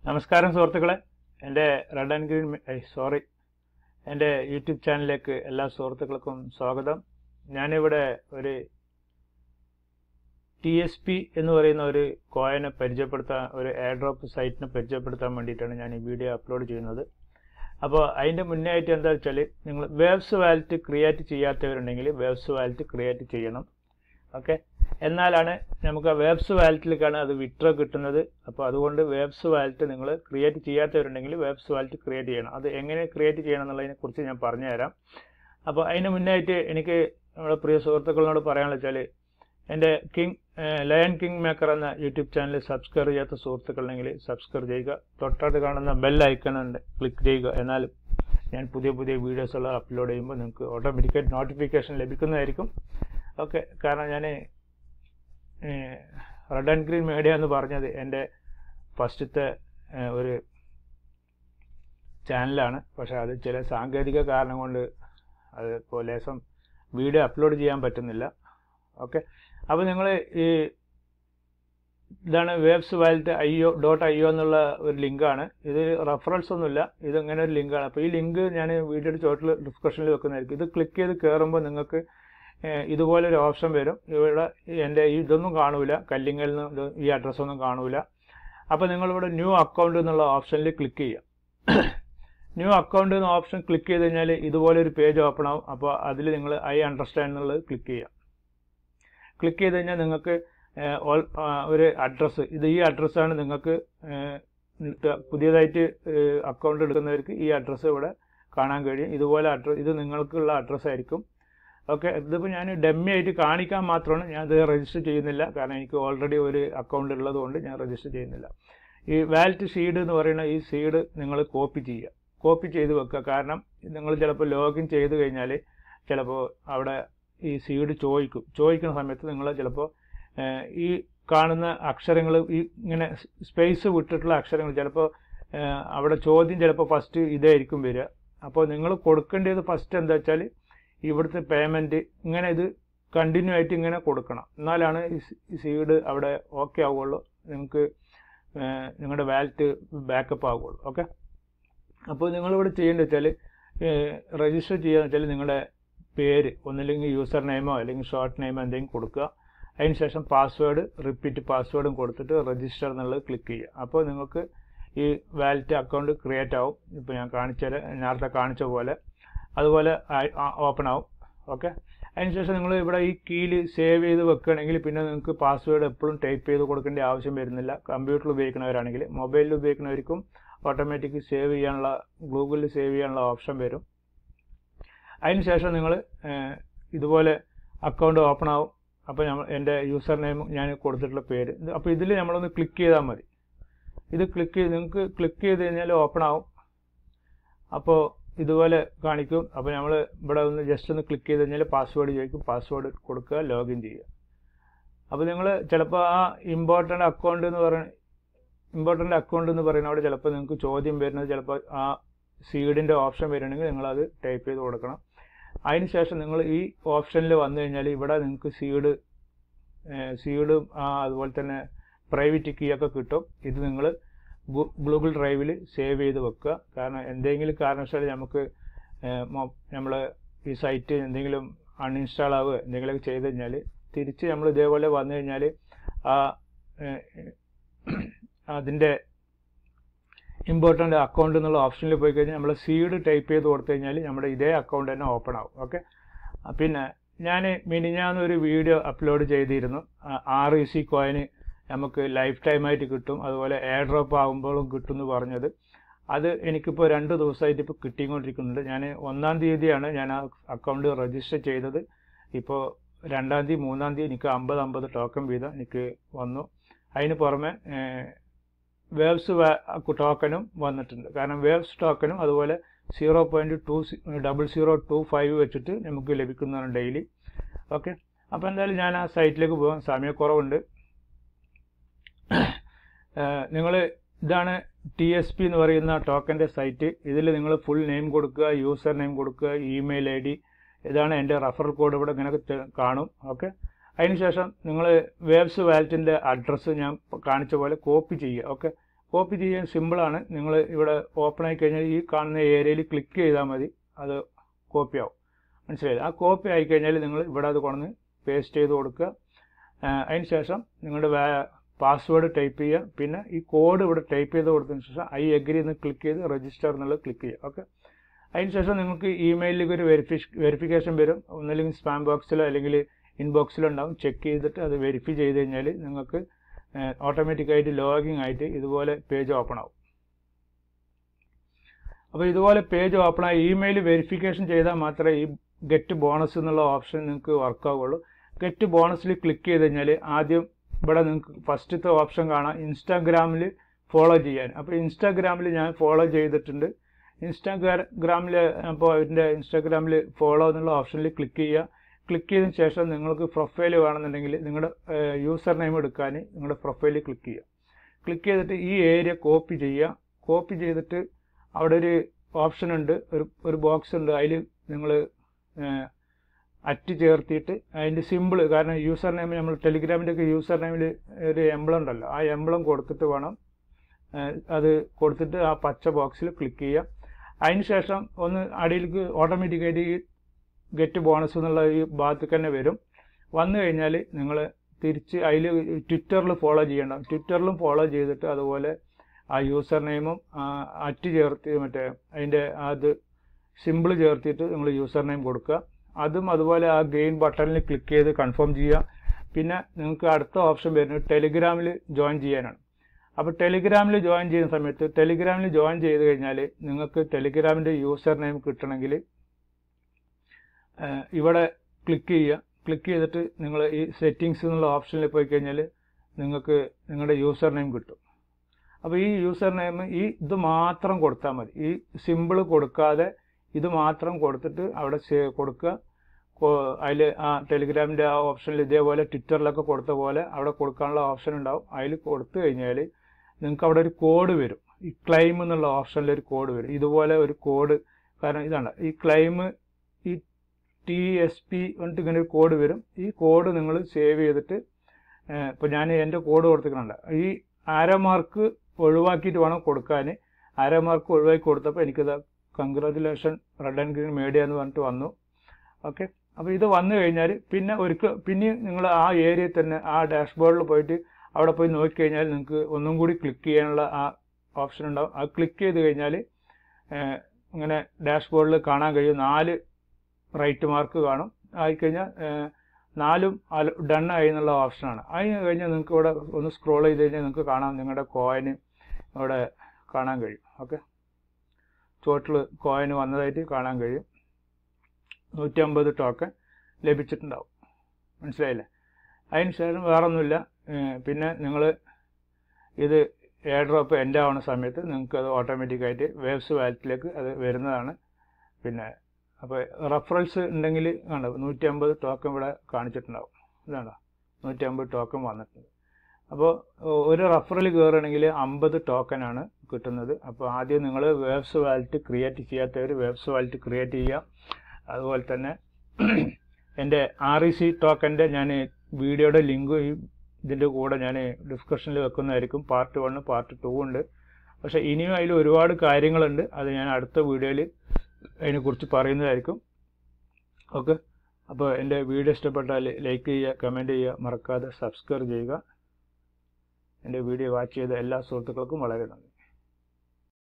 നമസ്കാരം സുഹൃത്തുക്കളെ എൻ്റെ റെഡ് ആൻഡ് ഗ്രീൻ സോറി എൻ്റെ യൂട്യൂബ് ചാനലിലേക്ക് എല്ലാ സുഹൃത്തുക്കൾക്കും സ്വാഗതം ഞാനിവിടെ ഒരു ടി എസ് പി എന്ന് പറയുന്ന ഒരു കോയിനെ പരിചയപ്പെടുത്താൻ ഒരു എയർ ഡ്രോപ്പ് സൈറ്റിനെ പരിചയപ്പെടുത്താൻ വേണ്ടിയിട്ടാണ് ഞാൻ ഈ വീഡിയോ അപ്ലോഡ് ചെയ്യുന്നത് അപ്പോൾ അതിൻ്റെ മുന്നേ ആയിട്ട് എന്താ വെച്ചാൽ നിങ്ങൾ വേവ്സ് വാലറ്റ് ക്രിയേറ്റ് ചെയ്യാത്തവരുണ്ടെങ്കിൽ വേവ്സ് വാലറ്റ് ക്രിയേറ്റ് ചെയ്യണം ഓക്കെ എന്നാലാണ് നമുക്ക് ആ വേബ്സ് വാലറ്റിലേക്കാണ് അത് വിട്രോ കിട്ടുന്നത് അപ്പോൾ അതുകൊണ്ട് വേബ്സ് വാലറ്റ് നിങ്ങൾ ക്രിയേറ്റ് ചെയ്യാത്തവരുണ്ടെങ്കിൽ വേബ്സ് വാലറ്റ് ക്രിയേറ്റ് ചെയ്യണം അത് എങ്ങനെ ക്രിയേറ്റ് ചെയ്യണം എന്നുള്ളതിനെ കുറിച്ച് ഞാൻ പറഞ്ഞുതരാം അപ്പോൾ അതിന് മുന്നായിട്ട് എനിക്ക് നമ്മുടെ പ്രിയ സുഹൃത്തുക്കളോട് പറയാനുള്ള വെച്ചാൽ എൻ്റെ കിങ് ലയൺ കിങ് മേക്കർ എന്ന യൂട്യൂബ് ചാനൽ സബ്സ്ക്രൈബ് ചെയ്യാത്ത സുഹൃത്തുക്കളുണ്ടെങ്കിൽ സബ്സ്ക്രൈബ് ചെയ്യുക തൊട്ടടുത്ത് കാണുന്ന ബെൽ ഐക്കൺ ഉണ്ട് ക്ലിക്ക് ചെയ്യുക എന്നാൽ ഞാൻ പുതിയ പുതിയ വീഡിയോസുകൾ അപ്ലോഡ് ചെയ്യുമ്പോൾ നിങ്ങൾക്ക് ഓട്ടോമാറ്റിക്കായിട്ട് നോട്ടിഫിക്കേഷൻ ലഭിക്കുന്നതായിരിക്കും ഓക്കെ കാരണം ഞാൻ റെഡ് ആൻഡ് ഗ്രീൻ മീഡിയ എന്ന് പറഞ്ഞത് എൻ്റെ ഫസ്റ്റത്തെ ഒരു ചാനലാണ് പക്ഷേ അത് ചില സാങ്കേതിക കാരണം കൊണ്ട് അത് ഇപ്പോൾ ലേസം വീഡിയോ അപ്ലോഡ് ചെയ്യാൻ പറ്റുന്നില്ല ഓക്കെ അപ്പോൾ നിങ്ങൾ ഈ ഇതാണ് Waves wallet I O dot I O എന്നുള്ള ഒരു ലിങ്കാണ് ഇത് റെഫറൻസ് ഒന്നുമില്ല ഇത് ഇങ്ങനെ ഒരു ലിങ്കാണ് അപ്പോൾ ഈ ലിങ്ക് ഞാൻ വീഡിയോയുടെ ചോട്ടിൽ ഡിസ്ക്രിപ്ഷനിൽ വെക്കുന്നതായിരിക്കും ഇത് ക്ലിക്ക് ചെയ്ത് കയറുമ്പോൾ നിങ്ങൾക്ക് ഇതുപോലെ ഒരു ഓപ്ഷൻ വരും ഇവിടെ എൻ്റെ ഇതൊന്നും കാണൂല കല്ലിങ്ങൽ നിന്ന് ഈ അഡ്രസ്സൊന്നും കാണൂല അപ്പോൾ നിങ്ങളിവിടെ ന്യൂ അക്കൗണ്ട് എന്നുള്ള ഓപ്ഷനിൽ ക്ലിക്ക് ചെയ്യാം ന്യൂ അക്കൗണ്ട് എന്ന ഓപ്ഷൻ ക്ലിക്ക് ചെയ്ത് കഴിഞ്ഞാൽ ഇതുപോലെ ഒരു പേജ് ഓപ്പൺ ആവും അപ്പോൾ അതിൽ നിങ്ങൾ ഐ അണ്ടർസ്റ്റാൻഡ് എന്നുള്ളത് ക്ലിക്ക് ചെയ്യാം ക്ലിക്ക് ചെയ്ത് കഴിഞ്ഞാൽ നിങ്ങൾക്ക് ഒരു അഡ്രസ്സ് ഇത് ഈ അഡ്രസ്സാണ് നിങ്ങൾക്ക് പുതിയതായിട്ട് അക്കൗണ്ട് എടുക്കുന്നവർക്ക് ഈ അഡ്രസ്സ് ഇവിടെ കാണാൻ കഴിയും ഇതുപോലെ അഡ്രസ്സ് ഇത് നിങ്ങൾക്കുള്ള അഡ്രസ്സ് ആയിരിക്കും ഓക്കെ ഇതിപ്പോൾ ഞാൻ ഡമ്മി ആയിട്ട് കാണിക്കാൻ മാത്രമാണ് ഞാൻ ഇത് രജിസ്റ്റർ ചെയ്യുന്നില്ല കാരണം എനിക്ക് ഓൾറെഡി ഒരു അക്കൗണ്ട് ഉള്ളതുകൊണ്ട് ഞാൻ രജിസ്റ്റർ ചെയ്യുന്നില്ല ഈ വാലറ്റ് സീഡ് എന്ന് പറയുന്ന ഈ സീഡ് നിങ്ങൾ കോപ്പി ചെയ്യുക കോപ്പി ചെയ്ത് വെക്കുക കാരണം നിങ്ങൾ ചിലപ്പോൾ ലോഗിൻ ചെയ്ത് കഴിഞ്ഞാൽ ചിലപ്പോൾ അവിടെ ഈ സീഡ് ചോദിക്കും ചോദിക്കുന്ന സമയത്ത് നിങ്ങൾ ചിലപ്പോൾ ഈ കാണുന്ന അക്ഷരങ്ങൾ ഈ ഇങ്ങനെ സ്പേസ് വിട്ടിട്ടുള്ള അക്ഷരങ്ങൾ ചിലപ്പോൾ അവിടെ ചോദ്യം ചിലപ്പോൾ ഫസ്റ്റ് ഇതായിരിക്കും വരിക അപ്പോൾ നിങ്ങൾ കൊടുക്കേണ്ടത് ഫസ്റ്റ് എന്താ വെച്ചാൽ ഇവിടുത്തെ പേയ്മെൻറ്റ് ഇങ്ങനെ ഇത് കണ്ടിന്യൂ ആയിട്ട് ഇങ്ങനെ കൊടുക്കണം എന്നാലാണ് ഈ സീഡ് അവിടെ ഓക്കെ ആവുകയുള്ളൂ നിങ്ങൾക്ക് നിങ്ങളുടെ വാലറ്റ് ബാക്കപ്പ് ആവുകയുള്ളൂ ഓക്കെ അപ്പോൾ നിങ്ങളിവിടെ ചെയ്യേണ്ടത് വെച്ചാൽ രജിസ്റ്റർ ചെയ്യുക വെച്ചാൽ നിങ്ങളുടെ പേര് ഒന്നില്ലെങ്കിൽ യൂസർ നെയിമോ അല്ലെങ്കിൽ ഷോർട്ട് നെയിമോ എന്തെങ്കിലും കൊടുക്കുക അതിന് ശേഷം പാസ്വേഡ് റിപ്പീറ്റ് പാസ്വേഡും കൊടുത്തിട്ട് രജിസ്റ്റർ എന്നുള്ളത് ക്ലിക്ക് ചെയ്യുക അപ്പോൾ നിങ്ങൾക്ക് ഈ വാലറ്റ് അക്കൗണ്ട് ക്രിയേറ്റ് ആവും ഇപ്പോൾ ഞാൻ കാണിച്ച നേരത്തെ കാണിച്ച പോലെ അതുപോലെ ഓപ്പൺ ആവും ഓക്കെ അതിനുശേഷം നിങ്ങൾ ഇവിടെ ഈ കീയിൽ സേവ് ചെയ്ത് വെക്കുകയാണെങ്കിൽ പിന്നെ നിങ്ങൾക്ക് പാസ്വേഡ് എപ്പോഴും ടൈപ്പ് ചെയ്ത് കൊടുക്കേണ്ട ആവശ്യം വരുന്നില്ല കമ്പ്യൂട്ടറിൽ ഉപയോഗിക്കുന്നവരാണെങ്കിൽ മൊബൈലിൽ ഉപയോഗിക്കുന്നവർക്കും ഓട്ടോമാറ്റിക് സേവ് ചെയ്യാനുള്ള ഗൂഗിളിൽ സേവ് ചെയ്യാനുള്ള ഓപ്ഷൻ വരും അതിനുശേഷം നിങ്ങൾ ഇതുപോലെ അക്കൗണ്ട് ഓപ്പൺ ആവും അപ്പോൾ നമ്മൾ എൻ്റെ യൂസർ നെയിം ഞാൻ കൊടുത്തിട്ടുള്ള പേര് അപ്പോൾ ഇതിൽ നമ്മളൊന്ന് ക്ലിക്ക് ചെയ്താൽ മതി ഇത് ക്ലിക്ക് ചെയ്ത് നിങ്ങൾക്ക് ക്ലിക്ക് ചെയ്ത് കഴിഞ്ഞാൽ ഓപ്പൺ ആവും അപ്പോൾ ഇതുപോലെ കാണിക്കും അപ്പോൾ നമ്മൾ ഇവിടെ ഒന്ന് ജസ്റ്റ് ഒന്ന് ക്ലിക്ക് ചെയ്ത് കഴിഞ്ഞാൽ പാസ്വേഡ് ചോദിക്കും പാസ്വേഡ് കൊടുക്കുക ലോഗിൻ ചെയ്യുക അപ്പോൾ നിങ്ങൾ ചിലപ്പോൾ ആ ഇമ്പോർട്ടൻ്റ് അക്കൗണ്ട് എന്ന് പറയുന്ന ഇമ്പോർട്ടൻ്റ് അക്കൗണ്ട് എന്ന് പറയുന്ന അവിടെ ചിലപ്പോൾ നിങ്ങൾക്ക് ചോദ്യം വരുന്നത് ചിലപ്പോൾ ആ സീഡിൻ്റെ ഓപ്ഷൻ വരികയാണെങ്കിൽ നിങ്ങളത് ടൈപ്പ് ചെയ്ത് കൊടുക്കണം അതിന് ശേഷം നിങ്ങൾ ഈ ഓപ്ഷനിൽ വന്നു കഴിഞ്ഞാൽ ഇവിടെ നിങ്ങൾക്ക് സീഡ് സീഡും അതുപോലെ തന്നെ പ്രൈവറ്റ് കീ ഒക്കെ കിട്ടും ഇത് നിങ്ങൾ ഗൂഗിൾ ഡ്രൈവിൽ സേവ് ചെയ്ത് വെക്കുക കാരണം എന്തെങ്കിലും കാരണവശാൽ നമുക്ക് നമ്മൾ ഈ സൈറ്റ് എന്തെങ്കിലും അൺഇൻസ്റ്റാൾ ആവുക എന്തെങ്കിലുമൊക്കെ ചെയ്ത് കഴിഞ്ഞാൽ തിരിച്ച് നമ്മൾ ഇതേപോലെ വന്നു കഴിഞ്ഞാൽ ആ അതിൻ്റെ ഇമ്പോർട്ടൻ്റ് അക്കൗണ്ട് എന്നുള്ള ഓപ്ഷനിൽ പോയി കഴിഞ്ഞാൽ നമ്മൾ സീഡ് ടൈപ്പ് ചെയ്ത് കൊടുത്തു കഴിഞ്ഞാൽ നമ്മുടെ ഇതേ അക്കൗണ്ട് തന്നെ ഓപ്പൺ ആവും ഓക്കെ പിന്നെ ഞാൻ മിനിഞ്ഞാന്നൊരു വീഡിയോ അപ്ലോഡ് ചെയ്തിരുന്നു ആർ ഇ സി കോയിന് നമുക്ക് ലൈഫ് ടൈമായിട്ട് കിട്ടും അതുപോലെ എയർ ഡ്രോപ്പ് ആകുമ്പോഴും കിട്ടും എന്ന് പറഞ്ഞത് അത് എനിക്കിപ്പോൾ രണ്ട് ദിവസമായിട്ട് ഇപ്പോൾ കിട്ടിക്കൊണ്ടിരിക്കുന്നുണ്ട് ഞാൻ ഒന്നാം തീയതിയാണ് ഞാൻ ആ അക്കൗണ്ട് രജിസ്റ്റർ ചെയ്തത് ഇപ്പോൾ രണ്ടാം തീയതി മൂന്നാം തീയതി എനിക്ക് അമ്പത് അമ്പത് ടോക്കൺ വീതം എനിക്ക് വന്നു അതിന് പുറമെ വേവ്സ് ടോക്കനും വന്നിട്ടുണ്ട് കാരണം വേവ്സ് ടോക്കനും അതുപോലെ zero point two double zero two five വെച്ചിട്ട് നമുക്ക് ലഭിക്കുന്നതാണ് ഡെയിലി ഓക്കെ അപ്പോൾ എന്തായാലും ഞാൻ ആ സൈറ്റിലേക്ക് പോകാം സമയക്കുറവുണ്ട് നിങ്ങൾ ഇതാണ് ടി എസ് പി എന്ന് പറയുന്ന ടോക്കൻ്റെ സൈറ്റ് ഇതിൽ നിങ്ങൾ ഫുൾ നെയിം കൊടുക്കുക യൂസർ നെയിം കൊടുക്കുക ഇമെയിൽ ഐ ഡി ഇതാണ് എൻ്റെ റഫറൽ കോഡ് ഇവിടെ ഇങ്ങനെ കാണും ഓക്കെ അതിനുശേഷം നിങ്ങൾ വേബ്സ് വാലറ്റിൻ്റെ അഡ്രസ്സ് ഞാൻ കാണിച്ച പോലെ കോപ്പി ചെയ്യുക ഓക്കെ കോപ്പി ചെയ്യാൻ സിമ്പിളാണ് നിങ്ങൾ ഇവിടെ ഓപ്പൺ ആയി കഴിഞ്ഞാൽ ഈ കാണുന്ന ഏരിയയിൽ ക്ലിക്ക് ചെയ്താൽ മതി അത് കോപ്പി ആവും മനസ്സിലായില്ല ആ കോപ്പി ആയി കഴിഞ്ഞാൽ നിങ്ങൾ ഇവിടെ അത് കൊണ്ടുവന്ന് പേസ്റ്റ് ചെയ്ത് കൊടുക്കുക അതിന് ശേഷം നിങ്ങളുടെ പാസ്വേഡ് ടൈപ്പ് ചെയ്യുക പിന്നെ ഈ കോഡ് ഇവിടെ ടൈപ്പ് ചെയ്ത് കൊടുത്തതിന് ശേഷം ഐ എഗ്രി എന്ന് ക്ലിക്ക് ചെയ്ത് രജിസ്റ്റർ എന്നുള്ളത് ക്ലിക്ക് ചെയ്യുക ഓക്കെ അതിനുശേഷം നിങ്ങൾക്ക് ഇമെയിലിലേക്ക് ഒരു വെരിഫി വെരിഫിക്കേഷൻ വരും ഒന്നല്ലെങ്കിൽ സ്പാം ബോക്സിലോ അല്ലെങ്കിൽ ഇൻബോക്സിലോ ഉണ്ടാവും ചെക്ക് ചെയ്തിട്ട് അത് വെരിഫൈ ചെയ്ത് കഴിഞ്ഞാൽ നിങ്ങൾക്ക് ഓട്ടോമാറ്റിക്കായിട്ട് ലോഗിൻ ആയിട്ട് ഇതുപോലെ പേജ് ഓപ്പൺ ആവും അപ്പോൾ ഇതുപോലെ പേജ് ഓപ്പൺ ആയി ഇമെയിൽ വെരിഫിക്കേഷൻ ചെയ്താൽ മാത്രമേ ഈ ഗെറ്റ് ബോണസ് എന്നുള്ള ഓപ്ഷൻ നിങ്ങൾക്ക് വർക്ക് ആവുള്ളൂ ഗെറ്റ് ബോണസിൽ ക്ലിക്ക് ചെയ്ത് കഴിഞ്ഞാൽ ആദ്യം ഇവിടെ നിങ്ങൾക്ക് ഫസ്റ്റത്തെ ഓപ്ഷൻ കാണാം ഇൻസ്റ്റാഗ്രാമിൽ ഫോളോ ചെയ്യാൻ അപ്പോൾ ഇൻസ്റ്റാഗ്രാമിൽ ഞാൻ ഫോളോ ചെയ്തിട്ടുണ്ട് ഇൻസ്റ്റാഗ്രാമിൽ അപ്പോൾ അതിൻ്റെ ഇൻസ്റ്റാഗ്രാമിൽ ഫോളോ എന്നുള്ള ഓപ്ഷനിൽ ക്ലിക്ക് ചെയ്യുക ക്ലിക്ക് ചെയ്തതിന് ശേഷം നിങ്ങൾക്ക് പ്രൊഫൈൽ വേണമെന്നുണ്ടെങ്കിൽ നിങ്ങളുടെ യൂസർ നെയിം എടുക്കാൻ നിങ്ങളുടെ പ്രൊഫൈലിൽ ക്ലിക്ക് ചെയ്യുക ക്ലിക്ക് ചെയ്തിട്ട് ഈ ഏരിയ കോപ്പി ചെയ്യുക കോപ്പി ചെയ്തിട്ട് അവിടെ ഒരു ഓപ്ഷൻ ഉണ്ട് ഒരു ഒരു ബോക്സ് ഉണ്ട് അതിൽ നിങ്ങൾ അറ്റ് ചേർത്തിയിട്ട് അതിൻ്റെ സിമ്പിൾ കാരണം യൂസർ നെയിം നമ്മൾ ടെലിഗ്രാമിൻ്റെ ഒക്കെ യൂസർ നെയിമിൽ ഒരു എംബ്ലം ഉണ്ടല്ലോ ആ എംബ്ലം കൊടുത്തിട്ട് വേണം അത് കൊടുത്തിട്ട് ആ പച്ച ബോക്സിൽ ക്ലിക്ക് ചെയ്യുക അതിന് ശേഷം ഒന്ന് അടിയിലേക്ക് ഓട്ടോമാറ്റിക്കായിട്ട് ഈ ഗെറ്റ് ബോണസ് എന്നുള്ള ഈ ഭാഗത്തേക്ക് തന്നെ വരും വന്നു കഴിഞ്ഞാൽ നിങ്ങൾ തിരിച്ച് അതിൽ ട്വിറ്ററിൽ ഫോളോ ചെയ്യണം ട്വിറ്ററിലും ഫോളോ ചെയ്തിട്ട് അതുപോലെ ആ യൂസർ നെയിമും അറ്റ് ചേർത്ത് മറ്റേ അതിൻ്റെ അത് സിമ്പിൾ ചേർത്തിട്ട് നിങ്ങൾ യൂസർ നെയിം കൊടുക്കുക അതും അതുപോലെ ആ ഗ്രീൻ ബട്ടണിൽ ക്ലിക്ക് ചെയ്ത് കൺഫേം ചെയ്യുക പിന്നെ നിങ്ങൾക്ക് അടുത്ത ഓപ്ഷൻ വരുന്നത് ടെലിഗ്രാമിൽ ജോയിൻ ചെയ്യാനാണ് അപ്പോൾ ടെലിഗ്രാമിൽ ജോയിൻ ചെയ്യുന്ന സമയത്ത് ടെലിഗ്രാമിൽ ജോയിൻ ചെയ്ത് കഴിഞ്ഞാൽ നിങ്ങൾക്ക് ടെലിഗ്രാമിൻ്റെ യൂസർ നെയിം കിട്ടണമെങ്കിൽ ഇവിടെ ക്ലിക്ക് ചെയ്യുക ക്ലിക്ക് ചെയ്തിട്ട് നിങ്ങൾ ഈ സെറ്റിങ്സ് എന്നുള്ള ഓപ്ഷനിൽ പോയി കഴിഞ്ഞാൽ നിങ്ങൾക്ക് നിങ്ങളുടെ യൂസർ നെയിം കിട്ടും അപ്പോൾ ഈ യൂസർ നെയിം ഈ ഇത് മാത്രം കൊടുത്താൽ മതി ഈ സിമ്പിൾ കൊടുക്കാതെ ഇത് മാത്രം കൊടുത്തിട്ട് അവിടെ കൊടുക്കുക അതിൽ ആ ടെലിഗ്രാമിൻ്റെ ആ ഓപ്ഷനിൽ ഇതേപോലെ ട്വിറ്ററിലൊക്കെ കൊടുത്ത പോലെ അവിടെ കൊടുക്കാനുള്ള ഓപ്ഷൻ ഉണ്ടാവും അതിൽ കൊടുത്തു കഴിഞ്ഞാൽ നിങ്ങൾക്ക് അവിടെ ഒരു കോഡ് വരും ഈ ക്ലെയിം എന്നുള്ള ഓപ്ഷനിൽ ഒരു കോഡ് വരും ഇതുപോലെ ഒരു കോഡ് കാരണം ഇതാണ് ഈ ക്ലെയിം ഈ ടി എസ് പി എന്നിട്ട് ഇങ്ങനെ ഒരു കോഡ് വരും ഈ കോഡ് നിങ്ങൾ സേവ് ചെയ്തിട്ട് ഇപ്പോൾ ഞാൻ എൻ്റെ കോഡ് കൊടുത്തിട്ടുണ്ട് ഈ ആരോ മാർക്ക് ഒഴിവാക്കിയിട്ട് വേണം കൊടുക്കാൻ ആരോ മാർക്ക് ഒഴിവാക്കി കൊടുത്തപ്പോൾ എനിക്കത് congratulation red and green media എന്ന് പറഞ്ഞിട്ട് വന്നു ഓക്കെ അപ്പോൾ ഇത് വന്നു കഴിഞ്ഞാൽ പിന്നെ ഒരിക്കൽ പിന്നെ നിങ്ങൾ ആ ഏരിയയിൽ തന്നെ ആ ഡാഷ്ബോർഡിൽ പോയിട്ട് അവിടെ പോയി നോക്കിക്കഴിഞ്ഞാൽ നിങ്ങൾക്ക് ഒന്നും കൂടി ക്ലിക്ക് ചെയ്യാനുള്ള ആ ഓപ്ഷൻ ഉണ്ടാവും അത് ക്ലിക്ക് ചെയ്ത് കഴിഞ്ഞാൽ ഇങ്ങനെ ഡാഷ്ബോർഡിൽ കാണാൻ കഴിയും നാല് റൈറ്റ് മാർക്ക് കാണും ആയിക്കഴിഞ്ഞാൽ നാലും ഡൺ ആയി എന്നുള്ള ഓപ്ഷനാണ് അതിന് കഴിഞ്ഞാൽ നിങ്ങൾക്ക് ഇവിടെ ഒന്ന് സ്ക്രോൾ ചെയ്ത് കഴിഞ്ഞാൽ നിങ്ങൾക്ക് കാണാം നിങ്ങളുടെ കോയിന് ഇവിടെ കാണാൻ കഴിയും ഓക്കെ ടോട്ടൽ കോയിന് വന്നതായിട്ട് കാണാൻ കഴിയും നൂറ്റമ്പത് ടോക്കൺ ലഭിച്ചിട്ടുണ്ടാവും മനസ്സിലായില്ലേ അതിന് ശേഷം വേറൊന്നുമില്ല പിന്നെ നിങ്ങൾ ഇത് എയർ ഡ്രോപ്പ് എൻഡ് ആവുന്ന സമയത്ത് നിങ്ങൾക്ക് അത് ഓട്ടോമാറ്റിക്കായിട്ട് വേവ്സ് വാലറ്റിലേക്ക് അത് വരുന്നതാണ് പിന്നെ അപ്പോൾ റെഫറൻസ് ഉണ്ടെങ്കിൽ കണ്ടോ നൂറ്റി അമ്പത് ടോക്കൺ ഇവിടെ കാണിച്ചിട്ടുണ്ടാവും ഇതാണോ നൂറ്റി അമ്പത് ടോക്കൺ വന്നിട്ടുണ്ട് അപ്പോൾ ഒരു റഫറിൽ കയറുകയാണെങ്കിൽ അമ്പത് ടോക്കനാണ് കിട്ടുന്നത് അപ്പോൾ ആദ്യം നിങ്ങൾ വേബ്സ് വാലറ്റ് ക്രിയേറ്റ് ചെയ്യാത്തവർ വേബ്സ് വാലറ്റ് ക്രിയേറ്റ് ചെയ്യുക അതുപോലെ തന്നെ എൻ്റെ ആർ ഇ സി ടോക്കൻ്റെ ഞാൻ വീഡിയോയുടെ ലിങ്ക് ഈ ഇതിൻ്റെ കൂടെ ഞാൻ ഡിസ്കഷനിൽ വെക്കുന്നതായിരിക്കും പാർട്ട് വണ്ണ് പാർട്ട് ടു ഉണ്ട് പക്ഷേ ഇനിയും അതിൽ ഒരുപാട് കാര്യങ്ങളുണ്ട് അത് ഞാൻ അടുത്ത വീഡിയോയിൽ അതിനെക്കുറിച്ച് പറയുന്നതായിരിക്കും ഓക്കെ അപ്പോൾ എൻ്റെ വീഡിയോ ഇഷ്ടപ്പെട്ടാൽ ലൈക്ക് ചെയ്യുക കമൻറ്റ് ചെയ്യുക മറക്കാതെ സബ്സ്ക്രൈബ് ചെയ്യുക എൻ്റെ വീഡിയോ വാച്ച് ചെയ്ത എല്ലാ സുഹൃത്തുക്കൾക്കും വളരെ നന്ദി